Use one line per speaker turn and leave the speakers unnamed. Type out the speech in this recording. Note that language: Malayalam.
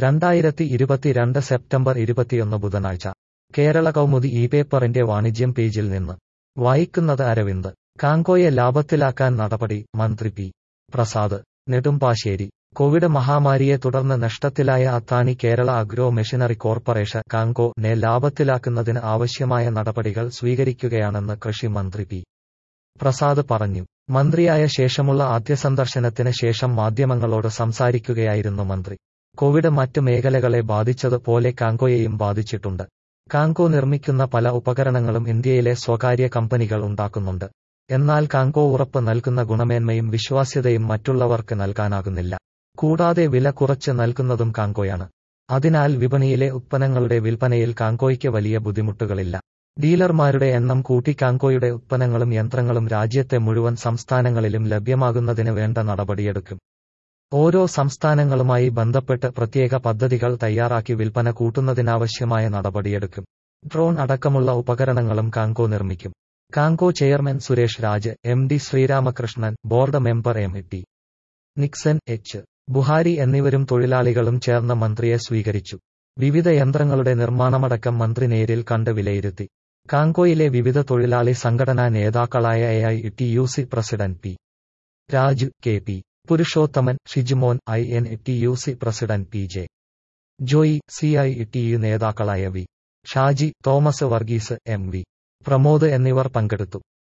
രണ്ടായിരത്തി ഇരുപത്തിരണ്ട് സെപ്റ്റംബർ ഇരുപത്തിയൊന്ന് ബുധനാഴ്ച കേരള കൗമുദി ഈ പേപ്പറിന്റെ വാണിജ്യം പേജിൽ നിന്ന് വായിക്കുന്നത് അരവിന്ദ് കാങ്കോയെ ലാഭത്തിലാക്കാൻ നടപടി മന്ത്രി പി പ്രസാദ് നെടുമ്പാശ്ശേരി കോവിഡ് മഹാമാരിയെ തുടർന്ന് നഷ്ടത്തിലായ Athani Kerala agro machinery corporation Kamco നെ ലാഭത്തിലാക്കുന്നതിന് ആവശ്യമായ നടപടികൾ സ്വീകരിക്കുകയാണെന്ന് കൃഷി മന്ത്രി പി പ്രസാദ് പറഞ്ഞു മന്ത്രിയായ ശേഷമുള്ള ആദ്യ സന്ദർശനത്തിന് ശേഷം മാധ്യമങ്ങളോട് സംസാരിക്കുകയായിരുന്നു മന്ത്രി കോവിഡ് മറ്റ് മേഖലകളെ ബാധിച്ചതുപോലെ കാങ്കോയെയും ബാധിച്ചിട്ടുണ്ട് കാങ്കോ നിർമ്മിക്കുന്ന പല ഉപകരണങ്ങളും ഇന്ത്യയിലെ സ്വകാര്യ കമ്പനികൾ ഉണ്ടാക്കുന്നുണ്ട് എന്നാൽ കാങ്കോ ഉറപ്പ് നൽകുന്ന ഗുണമേന്മയും വിശ്വാസ്യതയും മറ്റുള്ളവർക്ക് നൽകാനാകുന്നില്ല കൂടാതെ വില കുറച്ച് നൽകുന്നതും കാങ്കോയാണ് അതിനാൽ വിപണിയിലെ ഉത്പന്നങ്ങളുടെ വിൽപ്പനയിൽ കാങ്കോയ്ക്ക് വലിയ ബുദ്ധിമുട്ടുകളില്ല ഡീലർമാരുടെ എണ്ണം കൂട്ടി കാങ്കോയുടെ ഉത്പന്നങ്ങളും യന്ത്രങ്ങളും രാജ്യത്തെ മുഴുവൻ സംസ്ഥാനങ്ങളിലും ലഭ്യമാകുന്നതിന് വേണ്ട നടപടിയെടുക്കും ഓരോ സംസ്ഥാനങ്ങളുമായി ബന്ധപ്പെട്ട് പ്രത്യേക പദ്ധതികൾ തയ്യാറാക്കി വിൽപ്പന കൂട്ടുന്നതിനാവശ്യമായ നടപടിയെടുക്കും ഡ്രോൺ അടക്കമുള്ള ഉപകരണങ്ങളും കാങ്കോ നിർമ്മിക്കും Kamco chairman Suresh Raj M D Sreeramakrishnan board member M T Nixon H Buhari എന്നിവരും തൊഴിലാളികളും ചേർന്ന് മന്ത്രിയെ സ്വീകരിച്ചു വിവിധ യന്ത്രങ്ങളുടെ നിർമ്മാണമടക്കം മന്ത്രി നേരിൽ കണ്ട് വിലയിരുത്തി കാങ്കോയിലെ വിവിധ തൊഴിലാളി സംഘടനാ നേതാക്കളായ A I T U C president P Raju K P Purushothaman Shijimon I N T U C president P J Joy C I T U നേതാക്കളായ V Shaji Thomas Varghese M V Pramod എന്നിവർ പങ്കെടുത്തു